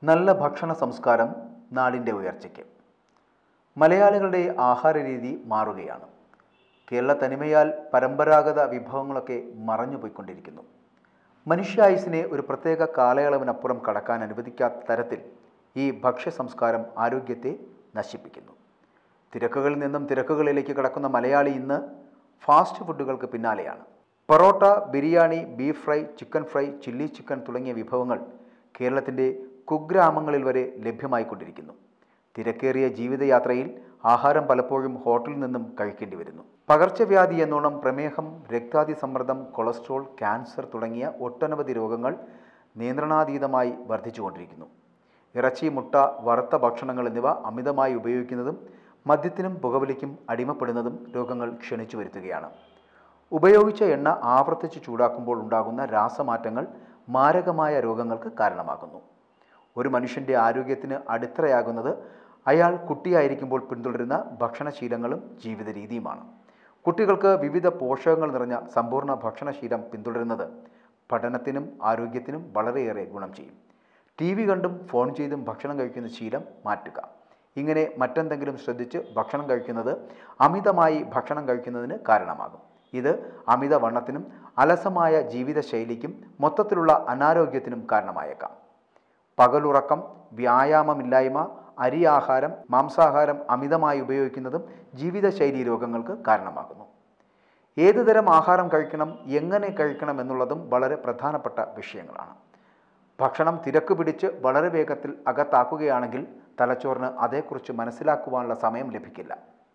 നല്ല ഭക്ഷണ സംസ്കാരം നാടിൻ്റെ ഉയർച്ചയ്ക്ക് മലയാളികളുടെ ആഹാര രീതി മാറുകയാണ് കേരള തനിമയാൽ പരമ്പരാഗത വിഭവങ്ങളൊക്കെ മറഞ്ഞു പോയിക്കൊണ്ടിരിക്കുന്നു മനുഷ്യായുസിനെ ഒരു പ്രത്യേക കാലയളവിനപ്പുറം കടക്കാൻ അനുവദിക്കാത്ത തരത്തിൽ ഈ ഭക്ഷ്യ സംസ്കാരം ആരോഗ്യത്തെ നശിപ്പിക്കുന്നു തിരക്കുകളിൽ നിന്നും തിരക്കുകളിലേക്ക് കടക്കുന്ന മലയാളി ഇന്ന് ഫാസ്റ്റ് ഫുഡുകൾക്ക് പിന്നാലെയാണ് parotta biryani beef fry chicken fry chilli chicken തുടങ്ങിയ വിഭവങ്ങൾ കേരളത്തിൻ്റെ കുഗ്രാമങ്ങളിൽ വരെ ലഭ്യമായിക്കൊണ്ടിരിക്കുന്നു തിരക്കേറിയ ജീവിതയാത്രയിൽ ആഹാരം പലപ്പോഴും ഹോട്ടലിൽ നിന്നും കഴിക്കേണ്ടി വരുന്നു പകർച്ചവ്യാധി എന്നോണം പ്രമേഹം രക്താതി സമ്മർദ്ദം കൊളസ്ട്രോൾ ക്യാൻസർ തുടങ്ങിയ ഒട്ടനവധി രോഗങ്ങൾ നിയന്ത്രണാതീതമായി വർദ്ധിച്ചുകൊണ്ടിരിക്കുന്നു ഇറച്ചി മുട്ട വറുത്ത ഭക്ഷണങ്ങൾ എന്നിവ അമിതമായി ഉപയോഗിക്കുന്നതും മദ്യത്തിനും പുകവലിക്കും അടിമപ്പെടുന്നതും രോഗങ്ങൾ ക്ഷണിച്ചു വരുത്തുകയാണ് ഉപയോഗിച്ച എണ്ണ ആവർത്തിച്ച് ചൂടാക്കുമ്പോൾ ഉണ്ടാകുന്ന രാസമാറ്റങ്ങൾ മാരകമായ രോഗങ്ങൾക്ക് കാരണമാകുന്നു ഒരു മനുഷ്യൻ്റെ ആരോഗ്യത്തിന് അടിത്തറയാകുന്നത് അയാൾ കുട്ടിയായിരിക്കുമ്പോൾ പിന്തുടരുന്ന ഭക്ഷണശീലങ്ങളും ജീവിത രീതിയുമാണ് കുട്ടികൾക്ക് വിവിധ പോഷകങ്ങൾ നിറഞ്ഞ സമ്പൂർണ്ണ ഭക്ഷണശീലം പിന്തുടരുന്നത് പഠനത്തിനും ആരോഗ്യത്തിനും വളരെയേറെ ഗുണം ചെയ്യും ടി വി കണ്ടും ഫോൺ ചെയ്തും ഭക്ഷണം കഴിക്കുന്ന ശീലം മാറ്റുക ഇങ്ങനെ മറ്റെന്തെങ്കിലും ശ്രദ്ധിച്ച് ഭക്ഷണം കഴിക്കുന്നത് അമിതമായി ഭക്ഷണം കഴിക്കുന്നതിന് കാരണമാകും ഇത് അമിതവണ്ണത്തിനും അലസമായ ജീവിതശൈലിക്കും മൊത്തത്തിലുള്ള അനാരോഗ്യത്തിനും കാരണമായേക്കാം പകലുറക്കം വ്യായാമമില്ലായ്മ അരി ആഹാരം മാംസാഹാരം അമിതമായി ഉപയോഗിക്കുന്നതും ജീവിതശൈലി രോഗങ്ങൾക്ക് കാരണമാകുന്നു ഏതുതരം ആഹാരം കഴിക്കണം എങ്ങനെ കഴിക്കണം എന്നുള്ളതും വളരെ പ്രധാനപ്പെട്ട വിഷയങ്ങളാണ് ഭക്ഷണം തിരക്ക് പിടിച്ച് വളരെ വേഗത്തിൽ അകത്താക്കുകയാണെങ്കിൽ തലച്ചോറിന് അതേക്കുറിച്ച് മനസ്സിലാക്കുവാനുള്ള സമയം ലഭിക്കില്ല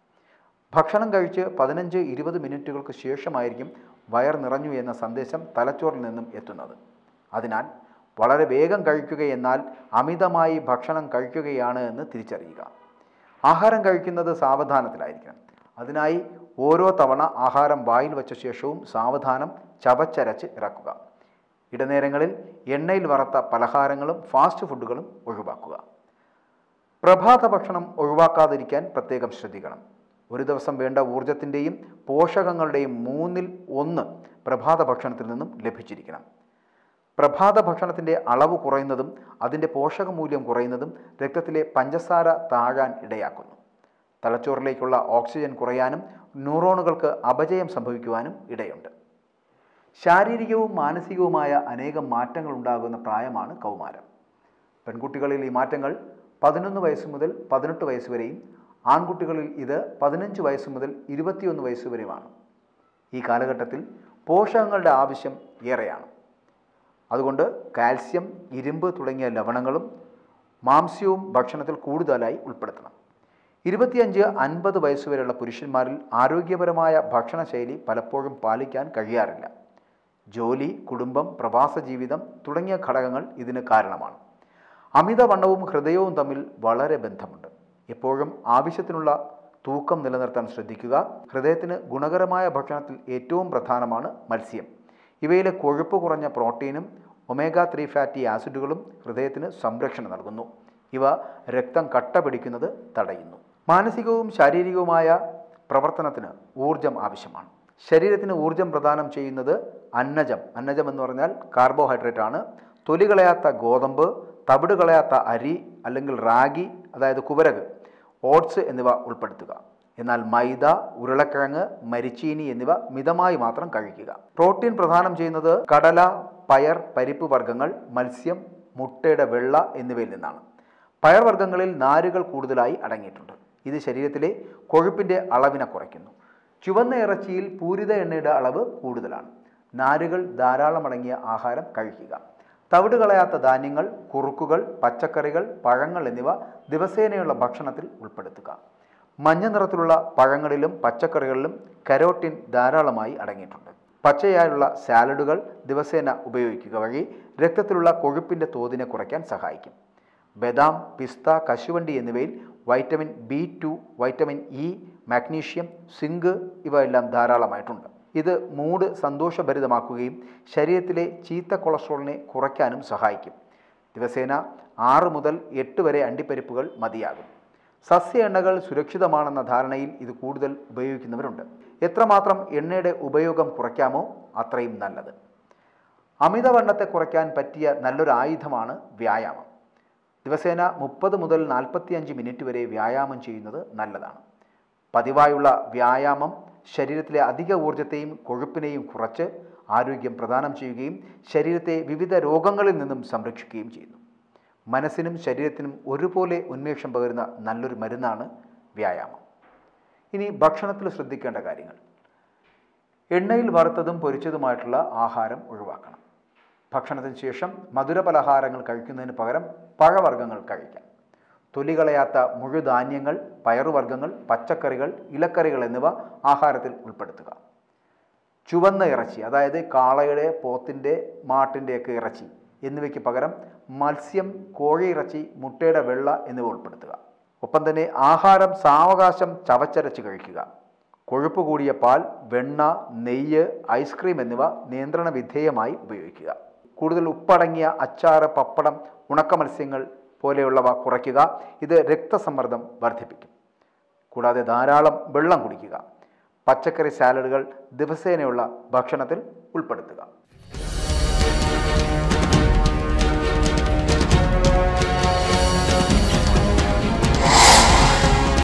ഭക്ഷണം കഴിച്ച് പതിനഞ്ച് ഇരുപത് മിനിറ്റുകൾക്ക് ശേഷമായിരിക്കും വയർ നിറഞ്ഞു എന്ന സന്ദേശം തലച്ചോറിൽ നിന്നും എത്തുന്നത് അതിനാൽ വളരെ വേഗം കഴിക്കുക എന്നാൽ അമിതമായി ഭക്ഷണം കഴിക്കുകയാണ് എന്ന് തിരിച്ചറിയുക ആഹാരം കഴിക്കുന്നത് സാവധാനത്തിലായിരിക്കണം അതിനായി ഓരോ തവണ ആഹാരം വായിൽ വച്ച ശേഷവും സാവധാനം ചവച്ചരച്ച് ഇറക്കുക ഇടനേരങ്ങളിൽ എണ്ണയിൽ വറുത്ത പലഹാരങ്ങളും ഫാസ്റ്റ് ഫുഡുകളും ഒഴിവാക്കുക പ്രഭാത ഭക്ഷണം ഒഴിവാക്കാതിരിക്കാൻ പ്രത്യേകം ശ്രദ്ധിക്കണം ഒരു ദിവസം വേണ്ട ഊർജത്തിൻ്റെയും പോഷകങ്ങളുടെയും മൂന്നിൽ ഒന്ന് പ്രഭാത ഭക്ഷണത്തിൽ നിന്നും ലഭിച്ചിരിക്കണം പ്രഭാത ഭക്ഷണത്തിൻ്റെ അളവ് കുറയുന്നതും അതിൻ്റെ പോഷകമൂല്യം കുറയുന്നതും രക്തത്തിലെ പഞ്ചസാര താഴാൻ ഇടയാക്കുന്നു തലച്ചോറിലേക്കുള്ള ഓക്സിജൻ കുറയാനും ന്യൂറോണുകൾക്ക് അപജയം സംഭവിക്കുവാനും ഇടയുണ്ട് ശാരീരികവും മാനസികവുമായ അനേകം മാറ്റങ്ങൾ ഉണ്ടാകുന്ന പ്രായമാണ് കൗമാരം പെൺകുട്ടികളിൽ ഈ മാറ്റങ്ങൾ പതിനൊന്ന് വയസ്സ് മുതൽ പതിനെട്ട് വയസ്സ് വരെയും ആൺകുട്ടികളിൽ ഇത് പതിനഞ്ച് വയസ്സ് മുതൽ ഇരുപത്തിയൊന്ന് വയസ്സ് വരെയുമാണ് ഈ കാലഘട്ടത്തിൽ പോഷകങ്ങളുടെ ആവശ്യം ഏറെയാണ് അതുകൊണ്ട് കാൽസ്യം ഇരുമ്പ് തുടങ്ങിയ ലവണങ്ങളും മാംസ്യവും ഭക്ഷണത്തിൽ കൂടുതലായി ഉൾപ്പെടുത്തണം ഇരുപത്തിയഞ്ച് അൻപത് വയസ്സ് വരെയുള്ള പുരുഷന്മാരിൽ ആരോഗ്യപരമായ ഭക്ഷണശൈലി പലപ്പോഴും പാലിക്കാൻ കഴിയാറില്ല ജോലി കുടുംബം പ്രവാസ ജീവിതം തുടങ്ങിയ ഘടകങ്ങൾ ഇതിന് കാരണമാണ് അമിതവണ്ണവും ഹൃദയവും തമ്മിൽ വളരെ ബന്ധമുണ്ട് എപ്പോഴും ആവശ്യത്തിനുള്ള തൂക്കം നിലനിർത്താൻ ശ്രദ്ധിക്കുക ഹൃദയത്തിന് ഗുണകരമായ ഭക്ഷണത്തിൽ ഏറ്റവും പ്രധാനമാണ് മത്സ്യം ഇവയിലെ കൊഴുപ്പ് കുറഞ്ഞ പ്രോട്ടീനും ഒമേഗ ത്രീ ഫാറ്റി ആസിഡുകളും ഹൃദയത്തിന് സംരക്ഷണം നൽകുന്നു ഇവ രക്തം കട്ട പിടിക്കുന്നത് തടയുന്നു മാനസികവും ശാരീരികവുമായ പ്രവർത്തനത്തിന് ഊർജം ആവശ്യമാണ് ശരീരത്തിന് ഊർജം പ്രദാനം ചെയ്യുന്നത് അന്നജം അന്നജം എന്ന് പറഞ്ഞാൽ കാർബോഹൈഡ്രേറ്റ് ആണ് തൊലി കളയാത്ത ഗോതമ്പ് തവിട് കളയാത്ത അരി അല്ലെങ്കിൽ റാഗി അതായത് കുവരക് ഓട്സ് എന്നിവ ഉൾപ്പെടുത്തുക എന്നാൽ മൈദ ഉരുളക്കിഴങ്ങ് മരിച്ചീനി എന്നിവ മിതമായി മാത്രം കഴിക്കുക പ്രോട്ടീൻ പ്രദാനം ചെയ്യുന്നത് കടല പയർ പരിപ്പ് വർഗ്ഗങ്ങൾ മത്സ്യം മുട്ടയുടെ വെള്ള എന്നിവയിൽ നിന്നാണ് പയർവർഗ്ഗങ്ങളിൽ നാരുകൾ കൂടുതലായി അടങ്ങിയിട്ടുണ്ട് ഇത് ശരീരത്തിലെ കൊഴുപ്പിൻ്റെ അളവിനെ കുറയ്ക്കുന്നു ചുവന്ന ഇറച്ചിയിൽ പൂരിത എണ്ണയുടെ അളവ് കൂടുതലാണ് നാരുകൾ ധാരാളം അടങ്ങിയ ആഹാരം കഴിക്കുക തവിട് കളയാത്ത ധാന്യങ്ങൾ കുറുക്കുകൾ പച്ചക്കറികൾ പഴങ്ങൾ എന്നിവ ദിവസേനയുള്ള ഭക്ഷണത്തിൽ ഉൾപ്പെടുത്തുക മഞ്ഞ നിറത്തിലുള്ള പഴങ്ങളിലും പച്ചക്കറികളിലും കരോട്ടിൻ ധാരാളമായി അടങ്ങിയിട്ടുണ്ട് പച്ചയായുള്ള സാലഡുകൾ ദിവസേന ഉപയോഗിക്കുക വഴി രക്തത്തിലുള്ള കൊഴുപ്പിൻ്റെ തോതിനെ കുറയ്ക്കാൻ സഹായിക്കും ബദാം പിസ്ത കശുവണ്ടി എന്നിവയിൽ vitamin B two vitamin E magnesium zinc ഇവ എല്ലാം ധാരാളമായിട്ടുണ്ട് ഇത് മൂഡ് സന്തോഷഭരിതമാക്കുകയും ശരീരത്തിലെ ചീത്ത കൊളസ്ട്രോളിനെ കുറയ്ക്കാനും സഹായിക്കും ദിവസേന ആറ് മുതൽ എട്ട് വരെ അണ്ടിപ്പരിപ്പുകൾ മതിയാകും സസ്യ എണ്ണകൾ സുരക്ഷിതമാണെന്ന ധാരണയിൽ ഇത് കൂടുതൽ ഉപയോഗിക്കുന്നവരുണ്ട് എത്രമാത്രം എണ്ണയുടെ ഉപയോഗം കുറയ്ക്കാമോ അത്രയും നല്ലത് അമിതവണ്ണത്തെ കുറയ്ക്കാൻ പറ്റിയ നല്ലൊരു ആയുധമാണ് വ്യായാമം ദിവസേന മുപ്പത് മുതൽ നാൽപ്പത്തിയഞ്ച് മിനിറ്റ് വരെ വ്യായാമം ചെയ്യുന്നത് നല്ലതാണ് പതിവായുള്ള വ്യായാമം ശരീരത്തിലെ അധിക ഊർജത്തെയും കൊഴുപ്പിനെയും കുറച്ച് ആരോഗ്യം പ്രദാനം ചെയ്യുകയും ശരീരത്തെ വിവിധ രോഗങ്ങളിൽ നിന്നും സംരക്ഷിക്കുകയും ചെയ്യുന്നു മനസ്സിനും ശരീരത്തിനും ഒരുപോലെ ഉന്മേഷം പകരുന്ന നല്ലൊരു മരുന്നാണ് വ്യായാമം ഇനി ഭക്ഷണത്തിൽ ശ്രദ്ധിക്കേണ്ട കാര്യങ്ങൾ എണ്ണയിൽ വറുത്തതും പൊരിച്ചതുമായിട്ടുള്ള ആഹാരം ഒഴിവാക്കണം ഭക്ഷണത്തിന് ശേഷം മധുര പലഹാരങ്ങൾ കഴിക്കുന്നതിന് പകരം പഴവർഗ്ഗങ്ങൾ കഴിക്കാം തൊലി കളയാത്ത മുഴുധാന്യങ്ങൾ പയറുവർഗ്ഗങ്ങൾ പച്ചക്കറികൾ ഇലക്കറികൾ എന്നിവ ആഹാരത്തിൽ ഉൾപ്പെടുത്തുക ചുവന്ന ഇറച്ചി അതായത് കാളയുടെ പോത്തിൻ്റെ മാട്ടിൻ്റെയൊക്കെ ഇറച്ചി എന്നിവയ്ക്ക് പകരം മത്സ്യം കോഴിയിറച്ചി മുട്ടയുടെ വെള്ള എന്നിവ ഉൾപ്പെടുത്തുക ഒപ്പം തന്നെ ആഹാരം സാവകാശം ചവച്ചരച്ച് കഴിക്കുക കൊഴുപ്പ് കൂടിയ പാൽ വെണ്ണ നെയ്യ് ഐസ്ക്രീം എന്നിവ നിയന്ത്രണ വിധേയമായി ഉപയോഗിക്കുക കൂടുതൽ ഉപ്പടങ്ങിയ അച്ചാറ് പപ്പടം ഉണക്ക മത്സ്യങ്ങൾ പോലെയുള്ളവ കുറയ്ക്കുക ഇത് രക്തസമ്മർദ്ദം വർദ്ധിപ്പിക്കും കൂടാതെ ധാരാളം വെള്ളം കുടിക്കുക പച്ചക്കറി സാലഡുകൾ ദിവസേനയുള്ള ഭക്ഷണത്തിൽ ഉൾപ്പെടുത്തുക